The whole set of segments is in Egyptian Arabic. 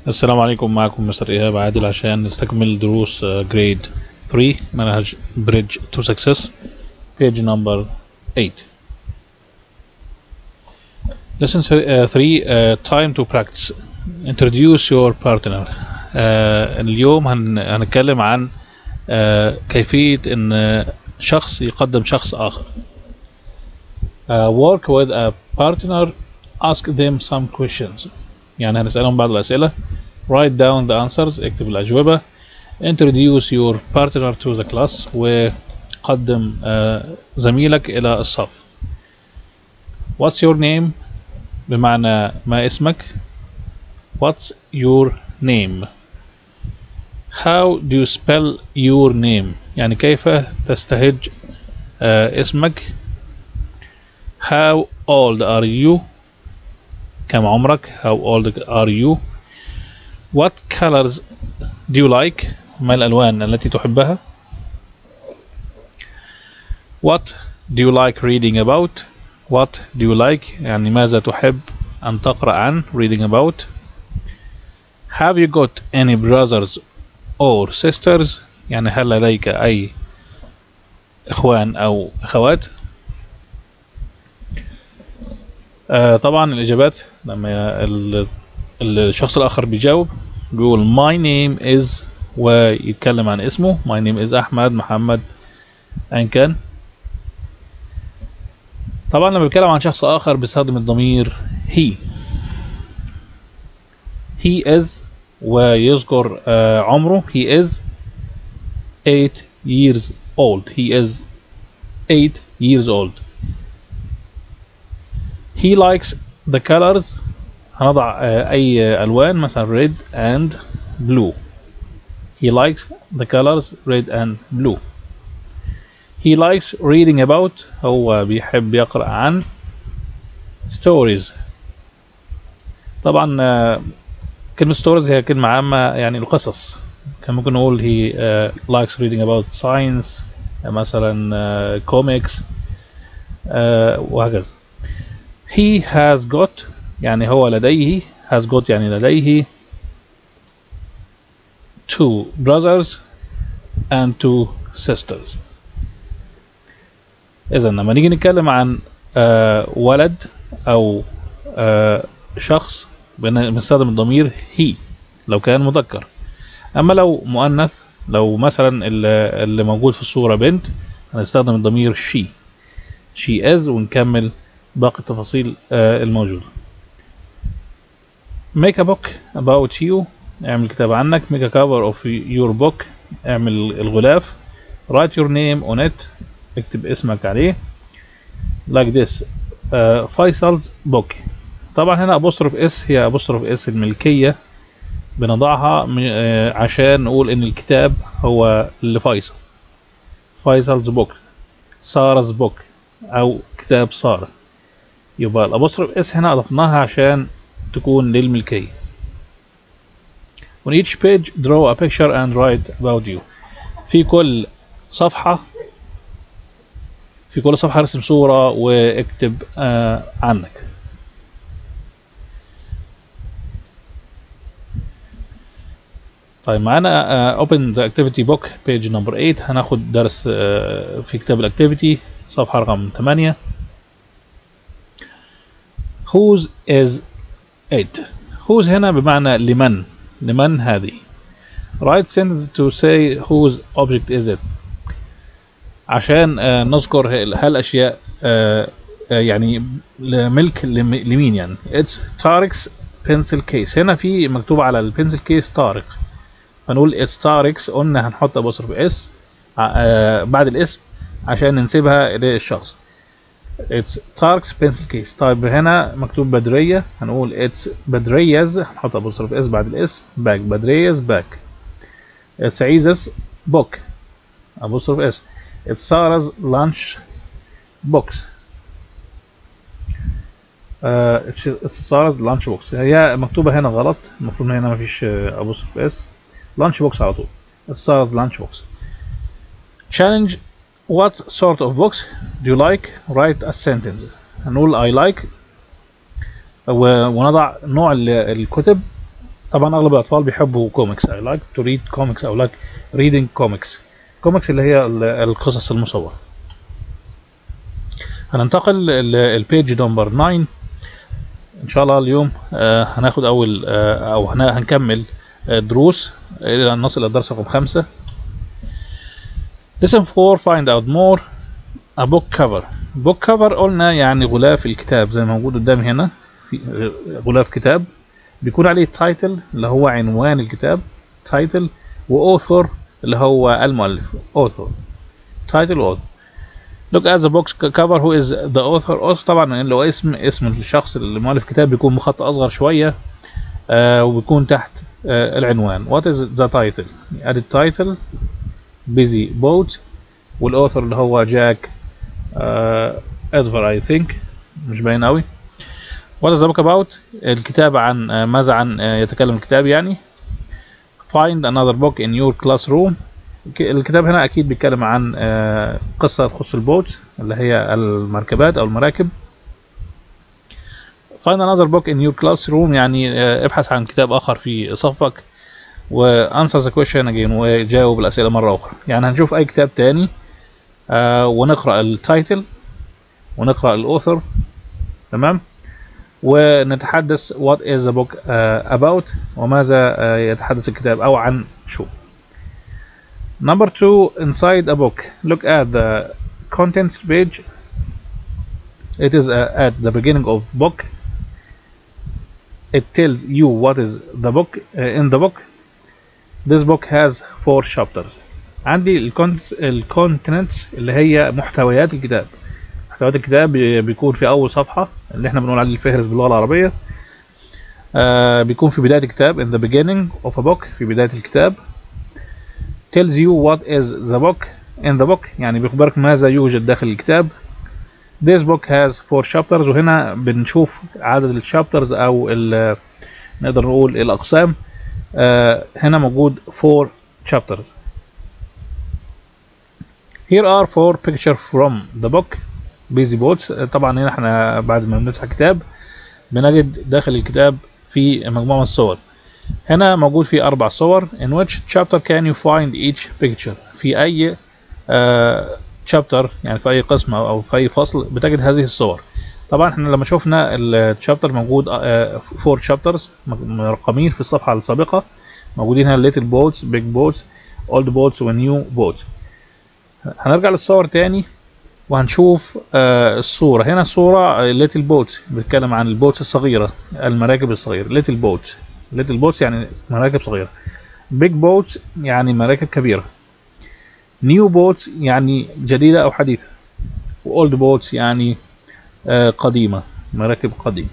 السلام عليكم معكم مستر إيهاب عادل عشان نستكمل دروس جريد 3 منهج بريدج تو سكسس page number 8 lesson 3 uh, time to practice introduce your partner uh, اليوم هن, هنتكلم عن uh, كيفية ان شخص يقدم شخص آخر uh, work with a partner ask them some questions يعني هنسألهم بعض الأسئلة write down the answers اكتب الأجوبة introduce your partner to the class وقدم uh, زميلك إلى الصف what's your name بمعنى ما اسمك what's your name how do you spell your name يعني كيف تستهج uh, اسمك how old are you كم عمرك how old are you what colors do you like ما الألوان التي تحبها what do you like reading about what do you like يعني ماذا تحب أن تقرأ عن reading about have you got any brothers or sisters يعني هل لديك أي إخوان أو أخوات آه طبعا الإجابات لما الشخص الآخر بيجاوب بيقول my name is ويتكلم عن اسمه my name is أحمد محمد أيا كان طبعا لما بيتكلم عن شخص آخر بيستخدم الضمير he he is ويذكر آه عمره he is 8 years old he is 8 years old he likes the colors هنضع آه أي ألوان مثلا red and blue he likes the colors red and blue he likes reading about هو بيحب يقرأ عن stories طبعا آه كلمة stories هي كلمة عامة يعني القصص كان ممكن نقول he uh, likes reading about science مثلا uh, comics uh, وهكذا he has got يعني هو لديه has got يعني لديه two brothers and two sisters إذا لما نيجي نتكلم عن آه ولد أو آه شخص بنستخدم الضمير he لو كان مذكر أما لو مؤنث لو مثلا اللي موجود في الصورة بنت هنستخدم الضمير she she is ونكمل باقي التفاصيل آه الموجودة make a book about you اعمل كتاب عنك make a cover of your book اعمل الغلاف write your name on it اكتب اسمك عليه like this uh, فيصل's book طبعا هنا apostrophe اس هي apostrophe اس الملكية بنضعها uh, عشان نقول ان الكتاب هو لفيصل فيصل's book سارة book او كتاب سارة يبقى الابوستروف اس هنا اضفناها عشان تكون للملكية on each page draw a picture and write about you في كل صفحة في كل صفحة ارسم صورة واكتب آه عنك طيب معانا آه open the activity book page number 8 هناخد درس آه في كتاب الاكتيفيتي صفحة رقم 8 whose is it whose هنا بمعنى لمن لمن هذه write sentence to say whose object is it عشان آه نذكر هالاشياء آه آه يعني ملك لمين يعني it's طارق's pencil case هنا في مكتوب على البنسل كيس طارق فنقول it's طارق's قلنا هنحط ابوستروف اس بعد الاسم عشان ننسبها للشخص it's طارق's pencil case طيب هنا مكتوب بدرية هنقول it's بدريز هنحط ابوستروف اس بعد الاسم باك بدريز باك it's عيز's book ابوستروف اس It's Sarah's lunch box. Uh, it's Sarah's lunch box. هي مكتوبة هنا غلط المفروض هنا مفيش apostrophe اس lunch box على طول. It's Sarah's lunch box. Challenge What sort of books do you like? Write a sentence. هنقول I like ونضع نوع الكتب طبعا اغلب الاطفال بيحبوا كوميكس I like to read comics او like reading comics كوميكس اللي هي ال- القصص المصورة هننتقل للبيج نمبر 9 ان شاء الله اليوم آه، هناخد اول آه، او هن- هنكمل آه، دروس الى ان نصل الى الدرس رقم خمسة Lesson 4 find out more a book cover book cover قلنا يعني غلاف الكتاب زي ما موجود قدامي هنا في غلاف كتاب بيكون عليه تايتل اللي هو عنوان الكتاب تايتل واوثر اللي هو المؤلف author title author look at the box cover who is the author author طبعا اللي هو اسم اسم الشخص اللي مؤلف الكتاب بيكون بخط اصغر شويه آه وبيكون تحت آه العنوان what is the title ادي التايتل busy boat والاوثر اللي هو جاك آه ادفر I think مش باين قوي what is the book about الكتاب عن آه ماذا عن آه يتكلم الكتاب يعني find another book in your classroom ك- الكتاب هنا اكيد بيتكلم عن آه، قصه تخص البوت اللي هي المركبات او المراكب find another book in your classroom يعني آه، ابحث عن كتاب اخر في صفك و answer the question again وجاوب الاسئله مره اخرى يعني هنشوف اي كتاب تاني آه، ونقرا التايتل ونقرا الاوثر تمام ونتحدث what is the book uh, about وماذا uh, يتحدث الكتاب أو عن شو number two inside a book look at the contents page it is uh, at the beginning of book it tells you what is the book uh, in the book this book has four chapters عندي الكونتنتس الكونتنتس اللي هي محتويات الكتاب محتويات الكتاب بي- بيكون في اول صفحه اللي احنا بنقول عليه الفهرس باللغه العربيه آه بيكون في بدايه الكتاب in the beginning of a book في بدايه الكتاب tells you what is the book in the book يعني بيخبرك ماذا يوجد داخل الكتاب this book has four chapters وهنا بنشوف عدد الشابترز او ال- نقدر نقول الاقسام آه هنا موجود four chapters here are four pictures from the book busy boats طبعا هنا احنا بعد ما بنفتح الكتاب بنجد داخل الكتاب في مجموعة من الصور هنا موجود في أربع صور in which chapter can you find each picture في أي آه chapter يعني في أي قسم أو أو في أي فصل بتجد هذه الصور طبعا احنا لما شفنا الشابتر موجود آه فور chapters مرقمين في الصفحة السابقة موجودين هنا little boats big boats old boats و new boats هنرجع للصور تاني وهنشوف آه الصورة هنا الصورة ليتل بوت بتتكلم عن البوتس الصغيرة المراكب الصغيرة ليتل بوت ليتل بوتس يعني مراكب صغيرة بيج بوتس يعني مراكب كبيرة نيو بوتس يعني جديدة أو حديثة وأولد بوتس يعني آه قديمة مراكب قديمة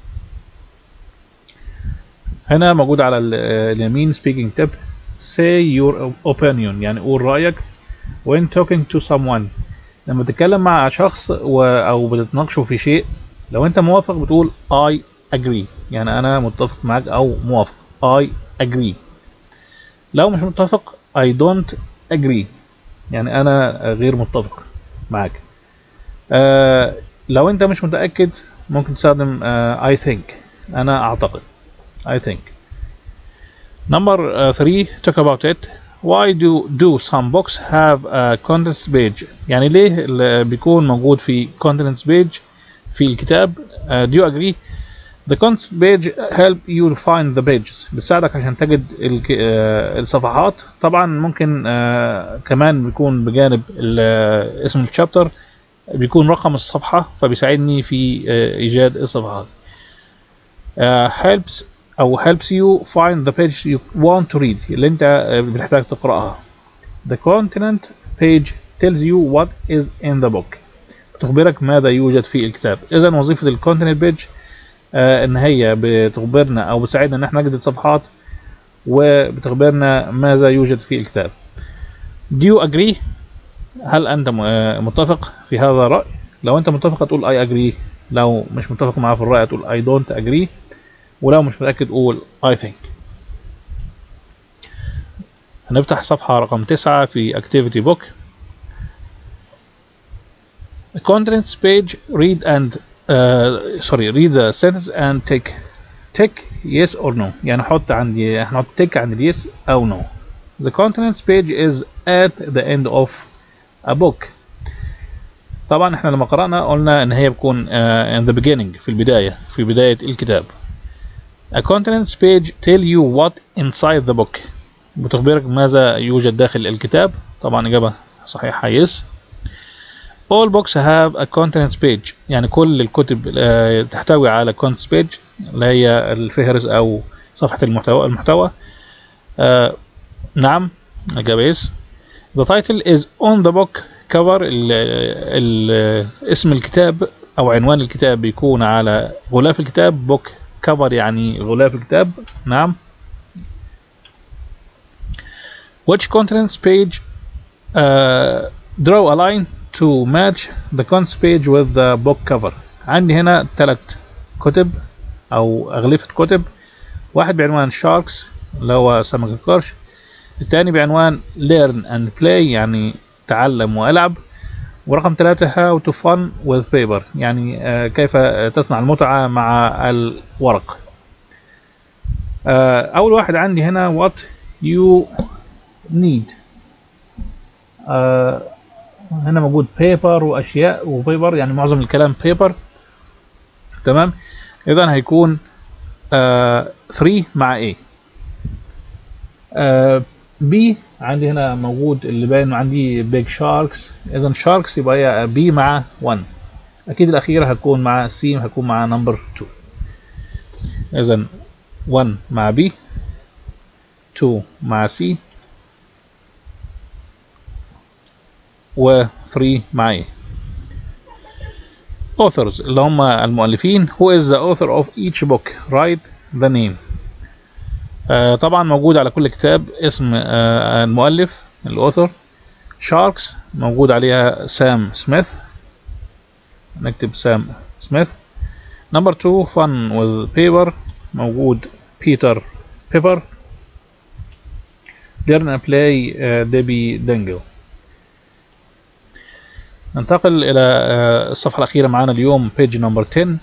هنا موجود على ال- آه، اليمين speaking tip say your opinion يعني قول رأيك when talking to someone لما تتكلم مع شخص و... او بتتناقشوا في شيء لو انت موافق بتقول I agree يعني انا متفق معاك او موافق I agree لو مش متفق I don't agree يعني انا غير متفق معاك آه لو انت مش متأكد ممكن تستخدم آه I think انا اعتقد I think number uh, three talk about it why do do some books have a contents page يعني ليه اللي بيكون موجود في contents page في الكتاب uh, do you agree the contents page help you find the pages بتساعدك عشان تجد الك... uh, الصفحات طبعا ممكن uh, كمان بيكون بجانب ال- uh, اسم الشابتر بيكون رقم الصفحة فبيساعدني في uh, إيجاد الصفحات uh, helps أو helps you find the page you want to read اللي أنت uh, بتحتاج تقرأها The continent page tells you what is in the book بتخبرك ماذا يوجد في الكتاب إذا وظيفة الكونتنت بيج آه إن هي بتخبرنا أو بتساعدنا إن احنا نجد الصفحات وبتخبرنا ماذا يوجد في الكتاب Do you agree هل أنت م- آه، متفق في هذا الرأي لو أنت متفق هتقول I agree لو مش متفق معاه في الرأي هتقول I don't agree ولو مش متأكد قول I think هنفتح صفحة رقم تسعة في Activity Book The contents page read and uh, sorry read the sentence and take tick yes or no يعني حط عندي هنحط tick عند اليس او no the contents page is at the end of a book طبعا احنا لما قرأنا قلنا ان هي بتكون uh, in the beginning في البداية في بداية الكتاب a contents page tell you what inside the book بتخبرك ماذا يوجد داخل الكتاب طبعا إجابة صحيحة yes all books have a contents page يعني كل الكتب uh, تحتوي على contents page اللي هي الفهرس أو صفحة المحتوى المحتوى uh, نعم إجابة yes the title is on the book cover ال ال اسم الكتاب أو عنوان الكتاب بيكون على غلاف الكتاب book cover يعني غلاف الكتاب نعم which contents page uh, draw a line to match the contents page with the book cover عندي هنا ثلاث كتب أو أغلفة كتب واحد بعنوان sharks اللي هو سمك القرش الثاني بعنوان learn and play يعني تعلم والعب ورقم ثلاثة how to fun with paper يعني uh, كيف تصنع المتعة مع الورق uh, أول واحد عندي هنا what you need uh, هنا موجود paper وأشياء وبيبر يعني معظم الكلام paper تمام إذا هيكون 3 مع A B عندي هنا موجود اللي باين عندي بيج شاركس اذا شاركس يبقى هي بي مع 1 اكيد الاخيره هتكون مع سي هتكون مع نمبر 2 اذا 1 مع بي 2 مع سي و 3 مع اي authors اللي هم المؤلفين who is the author of each book write the name آه طبعا موجود على كل كتاب اسم آه المؤلف الاوثر شاركس موجود عليها سام سميث نكتب سام سميث نمبر 2 فن with paper موجود بيتر بيبر learn and play آه ديبي دنجل ننتقل إلى الصفحة الأخيرة معنا اليوم page number 10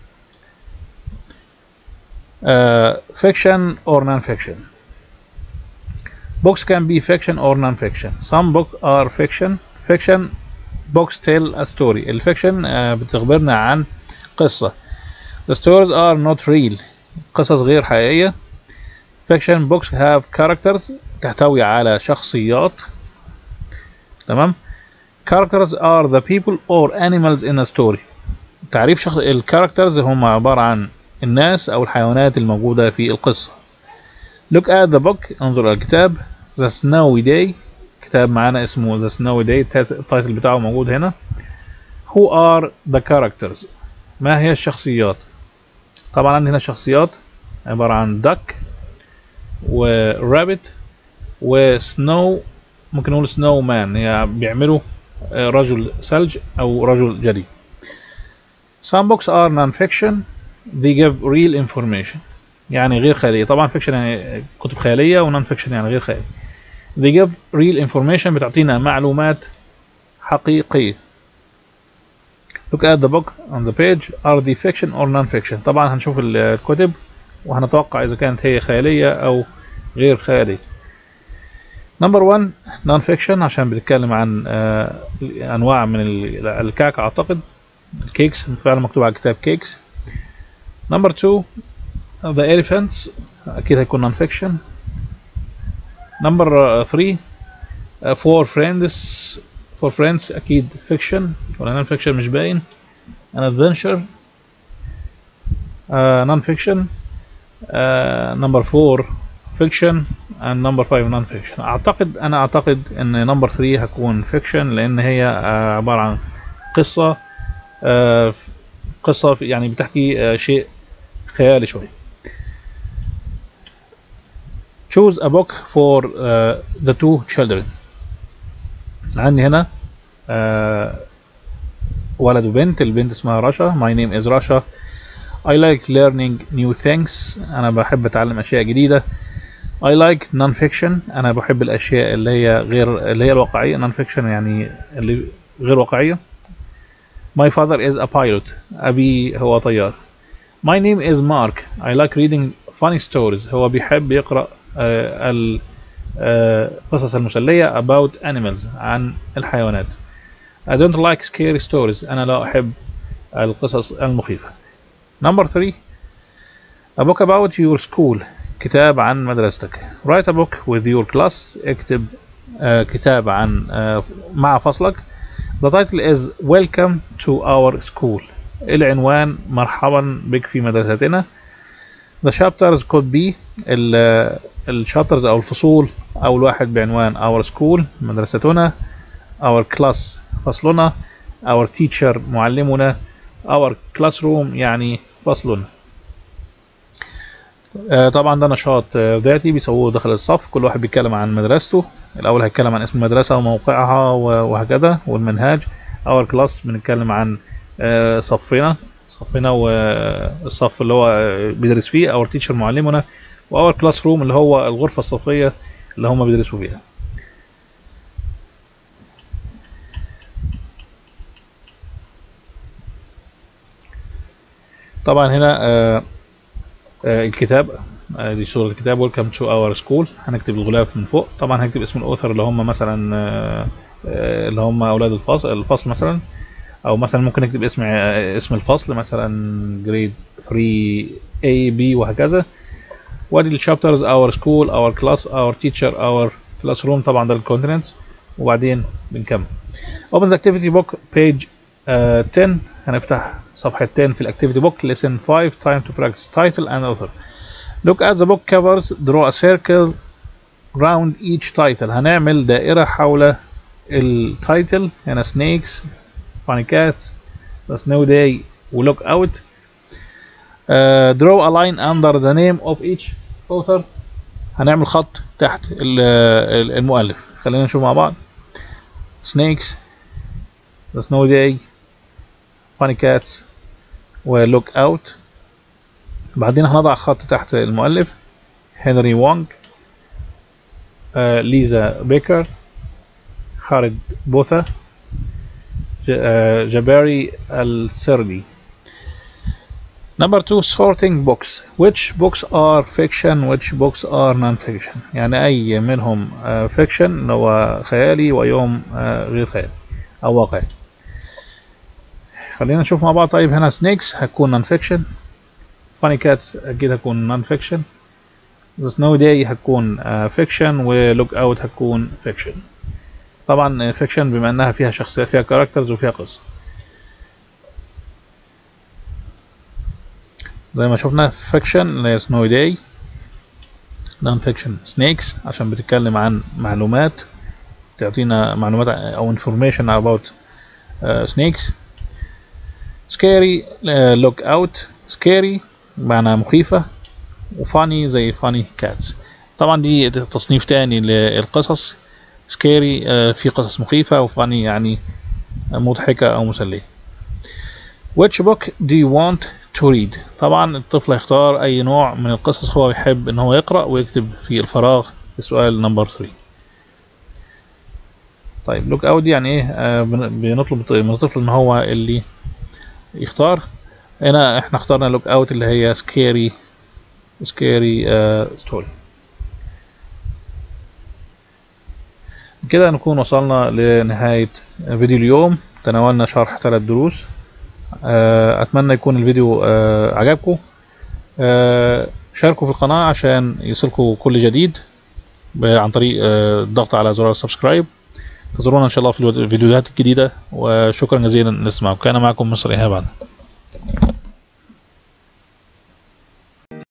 Uh, fiction or non-fiction. Books can be fiction or non-fiction. Some books are fiction. Fiction books tell a story. الفيكشن uh, بتخبرنا عن قصة. The stories are not real. قصص غير حقيقية. Fiction books have characters تحتوي على شخصيات. تمام. Characters are the people or animals in a story. تعريف شخص الكاركترز هم عبارة عن الناس أو الحيوانات الموجودة في القصة. Look at the book انظر إلى الكتاب The Snowy Day كتاب معانا اسمه The Snowy Day التايتل بتاعه موجود هنا. Who are the characters؟ ما هي الشخصيات؟ طبعا عندي هنا الشخصيات عبارة عن duck ورابت وسنو ممكن نقول سنو مان يعني بيعملوا رجل ثلج أو رجل جلي. Some books are non-fiction they give real information يعني غير خيالية طبعا فيكشن يعني كتب خيالية ونون فيكشن يعني غير خيالية they give real information بتعطينا معلومات حقيقية look at the book on the page are they fiction or non-fiction طبعا هنشوف الكتب وهنتوقع إذا كانت هي خيالية أو غير خيالية نمبر 1 نون فيكشن عشان بتتكلم عن أنواع من الكعك أعتقد الكيكس فعلا مكتوب على الكتاب كيكس نمبر 2 The Elephants أكيد هيكون نون فيكشن نمبر 3 فور فريندز فور فريندز أكيد فيكشن ولا نون فيكشن مش باين An Adventure نون فيكشن نمبر 4 فيكشن and نمبر 5 نون فيكشن أعتقد أنا أعتقد إن نمبر 3 هتكون فيكشن لأن هي عبارة عن قصة قصة يعني بتحكي شيء خيالي شوي choose a book for uh, the two children عندي هنا uh, ولد وبنت البنت اسمها رشا my name is رشا I like learning new things أنا بحب أتعلم أشياء جديدة I like non-fiction أنا بحب الأشياء اللي هي غير اللي هي الواقعية non-fiction يعني اللي غير واقعية My father is a pilot أبي هو طيار My name is Mark. I like reading funny stories. هو بيحب يقرأ آه، ال- آه، القصص المسلية about animals عن الحيوانات. I don't like scary stories. أنا لا أحب القصص المخيفة. Number three. A book about your school. كتاب عن مدرستك. Write a book with your class. اكتب آه، كتاب عن آه، مع فصلك. The title is Welcome to our school. العنوان مرحبا بك في مدرستنا. The chapters could be ال الشابترز أو الفصول أول واحد بعنوان Our School مدرستنا Our Class فصلنا Our Teacher معلمنا Our Classroom يعني فصلنا آه، طبعا ده نشاط آه، ذاتي بيسووه داخل الصف كل واحد بيتكلم عن مدرسته الأول هيتكلم عن اسم المدرسة وموقعها و- وهكذا والمنهاج Our Class بنتكلم عن آه، صفنا صفنا والصف اللي هو آه، بيدرس فيه اور تيتشر معلمنا واور كلاس روم اللي هو الغرفه الصفيه اللي هم بيدرسوا فيها طبعا هنا آه، آه، الكتاب آه، دي صورة الكتاب ويلكم تو اور سكول هنكتب الغلاف من فوق طبعا هنكتب اسم الاوثر اللي هم مثلا آه، آه، اللي هم اولاد الفصل الفصل مثلا او مثلا ممكن نكتب اسم آه، اسم الفصل مثلا جريد 3 A B وهكذا وادي الشابترز اور سكول اور كلاس اور تيتشر اور كلاس روم طبعا ده الكونتيننتس وبعدين بنكمل open the activity book page آه، 10 هنفتح صفحة 10 في الاكتيفيتي بوك lesson 5 time to practice title and author look at the book covers draw a circle round each title هنعمل دائرة حول التايتل هنا snakes funny cats the snow day و look out uh, draw a line under the name of each author هنعمل خط تحت ال- ال- المؤلف خلينا نشوف مع بعض snakes the snow day funny cats و look out بعدين هنضع خط تحت المؤلف هنري وونج آه، ليزا بيكر خالد بوثا ج- آه، جباري السردي Number two, sorting books. Which books are fiction? Which books are non-fiction? يعني أي منهم آه، fiction اللي هو خيالي ويوم آه، غير خيالي أو واقعي. خلينا نشوف مع بعض طيب هنا snakes هتكون non-fiction. funny cats أكيد هتكون non-fiction. the snow day هتكون آه، fiction و look out هتكون fiction. طبعا آه، fiction بما إنها فيها شخصيات فيها characters وفيها قصة. زي ما شفنا فيكشن اللي هي سنو داي نون فيكشن سنيكس عشان بتتكلم عن معلومات تعطينا معلومات او information about سنيكس سكيري لوك اوت سكيري معنى مخيفة وفاني زي فاني كاتس طبعا دي تصنيف تاني للقصص سكيري في قصص مخيفة وفاني يعني مضحكة او مسلية Which book do you want to read؟ طبعا الطفل هيختار أي نوع من القصص هو يحب إن هو يقرأ ويكتب في الفراغ السؤال نمبر 3 طيب لوك اوت يعني ايه آه بن- بنطلب من الطفل ان هو اللي يختار هنا احنا اخترنا لوك اوت اللي هي سكيري سكيري ستوري كده نكون وصلنا لنهاية فيديو اليوم تناولنا شرح ثلاث دروس آه، اتمنى يكون الفيديو آه، عجبكم آه، شاركوا في القناة عشان يصلكوا كل جديد ب- عن طريق آه، الضغط على زرار السبسكرايب انتظرونا ان شاء الله في الفيديوهات الجديدة وشكرا جزيلا لاستماعكم كان معكم مصر ايهاب عدن